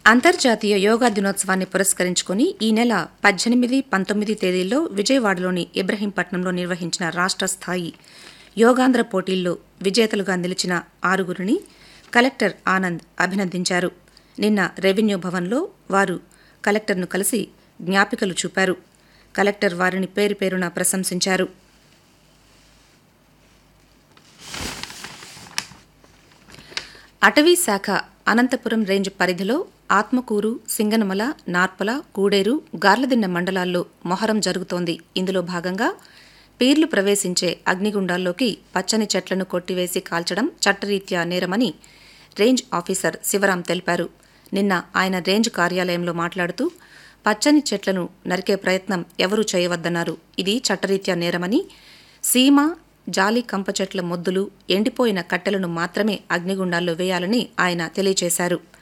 అంతర్జాతీయ యోగా దినోత్సవాన్ని పురస్కరించుకుని ఈ నెల పద్దెనిమిది పంతొమ్మిది తేదీల్లో విజయవాడలోని ఇబ్రహీంపట్నంలో నిర్వహించిన రాష్ట్ర స్థాయి యోగాంధ్ర పోటీల్లో విజేతలుగా నిలిచిన ఆరుగురిని కలెక్టర్ ఆనంద్ అభినందించారు నిన్న రెవెన్యూ భవన్లో వారు కలెక్టర్ను కలిసి జ్ఞాపికలు చూపారు కలెక్టర్ వారిని పేరు పేరున ప్రశంసించారు అటవీ శాఖ అనంతపురం రేంజ్ పరిధిలో ఆత్మకూరు సింగనమల నార్పల కూడేరు గార్లదిన్నె మండలాల్లో మొహరం జరుగుతోంది ఇందులో భాగంగా పీర్లు ప్రవేశించే అగ్నిగుండాల్లోకి పచ్చని చెట్లను కొట్టివేసి కాల్చడం చట్టరీత్యా నేరమని రేంజ్ ఆఫీసర్ శివరాం తెలిపారు నిన్న ఆయన రేంజ్ కార్యాలయంలో మాట్లాడుతూ పచ్చని చెట్లను నరికే ప్రయత్నం ఎవరూ చేయవద్దన్నారు ఇది చట్టరీత్యా నేరమని సీమ జాలి కంప చెట్ల మొద్దులు ఎండిపోయిన కట్టెలను మాత్రమే అగ్నిగుండాల్లో వేయాలని ఆయన తెలియజేశారు